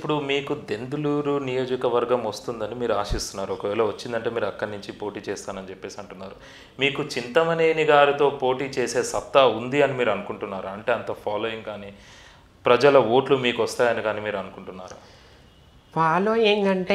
ఇప్పుడు మీకు దెందులూరు నియోజకవర్గం వస్తుందని మీరు ఆశిస్తున్నారు ఒకవేళ వచ్చిందంటే మీరు అక్కడి నుంచి పోటీ చేస్తానని చెప్పేసి అంటున్నారు మీకు చింతమనేని గారితో పోటీ చేసే సత్తా ఉంది అని మీరు అనుకుంటున్నారా అంటే అంత ఫాలోయింగ్ కానీ ప్రజల ఓట్లు మీకు వస్తాయని కానీ మీరు అనుకుంటున్నారా ఫాలోయింగ్ అంటే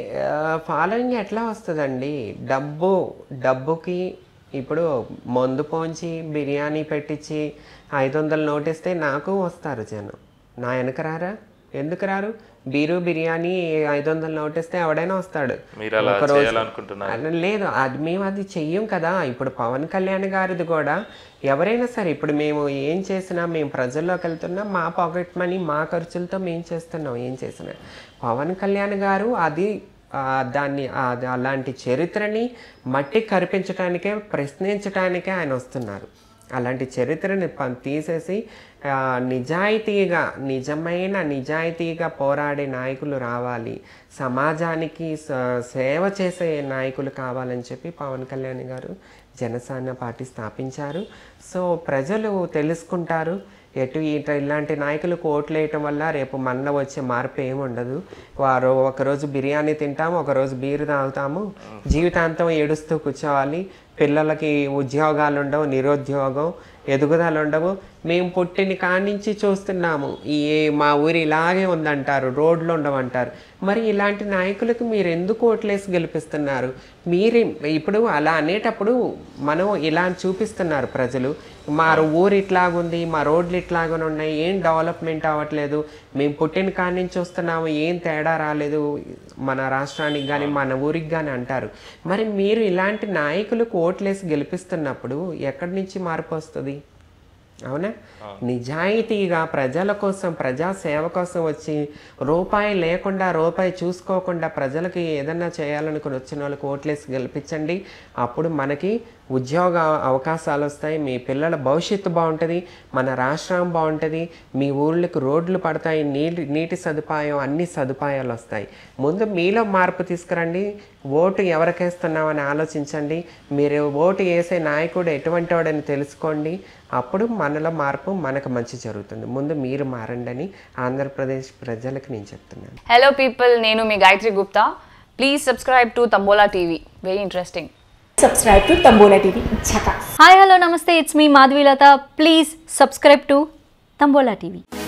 ఫాలోయింగ్ ఎట్లా వస్తుందండి డబ్బు డబ్బుకి ఇప్పుడు మందు పోంచి బిర్యానీ పెట్టించి ఐదు వందలు నోటిస్తే నాకు వస్తారు జనం నా వెనక రారా ఎందుకు రారు బీరు బిర్యానీ ఐదు వందలు నోటిస్తే ఎవడైనా వస్తాడు మీరు అలా ఒక రోజు- చేయాలనుకుంటున్నారు అలా లేదు అది మేము అది చెయ్యం కదా ఇప్పుడు పవన్ కళ్యాణ్ గారిది కూడా ఎవరైనా సరే ఇప్పుడు మేము ఏం చేసినా మేము ప్రజల్లోకి వెళ్తున్నా మా పాకెట్ మనీ మా ఖర్చులతో మేము చేస్తున్నాం ఏం చేసినా పవన్ కళ్యాణ్ గారు అది ఆ, దాన్ని అది అలాంటి చరిత్రని మట్టి కరిపించడానికే ప్రశ్నించడానికే ఆయన వస్తున్నారు అలాంటి చరిత్రని ప- తీసేసి ఆ, నిజాయితీగా నిజమైన నిజాయితీగా పోరాడే నాయకులు రావాలి సమాజానికి స- సేవ చేసే నాయకులు కావాలని చెప్పి పవన్ కళ్యాణ్ గారు జనసేన పార్టీ స్థాపించారు సో ప్రజలు తెలుసుకుంటారు ఎటు ఇట ఇలాంటి నాయకులకు ఓట్లు వేయటం వల్ల రేపు మనలో వచ్చే మార్పు ఏమి ఉండదు వారు ఒకరోజు బిర్యానీ తింటాము ఒకరోజు బీరు తాగుతాము జీవితాంతం ఏడుస్తూ కూర్చోవాలి పిల్లలకి ఉద్యోగాలు ఉండవు నిరుద్యోగం ఎదుగుదల ఉండవు మేము పుట్టిన కానించి చూస్తున్నాము ఈ మా ఊరి ఇలాగే ఉందంటారు రోడ్లు ఉండవంటారు మరి ఇలాంటి నాయకులకు మీరు ఎందుకు ఓట్లేసి గెలిపిస్తున్నారు మీరు ఇప్పుడు అలా అనేటప్పుడు మనం ఇలా చూపిస్తున్నారు ప్రజలు మా ఊరు ఇట్లాగుంది మా రోడ్లు ఇట్లాగనే ఉన్నాయి ఏం డెవలప్మెంట్ అవ్వట్లేదు మేము పుట్టిన కాడి నుంచి చూస్తున్నాము ఏం తేడా రాలేదు మన రాష్ట్రానికి కానీ మన ఊరికి కానీ అంటారు మరి మీరు ఇలాంటి నాయకులకు ఓట్లేసి గెలిపిస్తున్నప్పుడు ఎక్కడి నుంచి మార్పు వస్తుంది అవునా నిజాయితీగా ప్రజల కోసం ప్రజా సేవ కోసం వచ్చి రూపాయి లేకుండా రూపాయి చూసుకోకుండా ప్రజలకి ఏదన్నా చేయాలనుకుని వచ్చిన వాళ్ళకి ఓట్లేసి గెలిపించండి అప్పుడు మనకి ఉద్యోగ అవకాశాలు వస్తాయి మీ పిల్లల భవిష్యత్తు బాగుంటుంది మన రాష్ట్రం బాగుంటుంది మీ ఊళ్ళకి రోడ్లు పడతాయి నీటి నీటి సదుపాయం అన్ని సదుపాయాలు వస్తాయి ముందు మీలో మార్పు తీసుకురండి ఓటు ఎవరికేస్తున్నామని ఆలోచించండి మీరు ఓటు వేసే నాయకుడు ఎటువంటి వాడని తెలుసుకోండి అప్పుడు మనలో మార్పు మనకు మంచి జరుగుతుంది ముందు మీరు మారండి అని ఆంధ్రప్రదేశ్ ప్రజలకు నేను చెప్తున్నాను హలో పీపుల్ నేను మీ Gayatri Gupta please subscribe to Tambola TV very interesting subscribe to Tambola TV. Chaka. Hi hello నమస్తే it's me Madhavilatha please subscribe to Tambola TV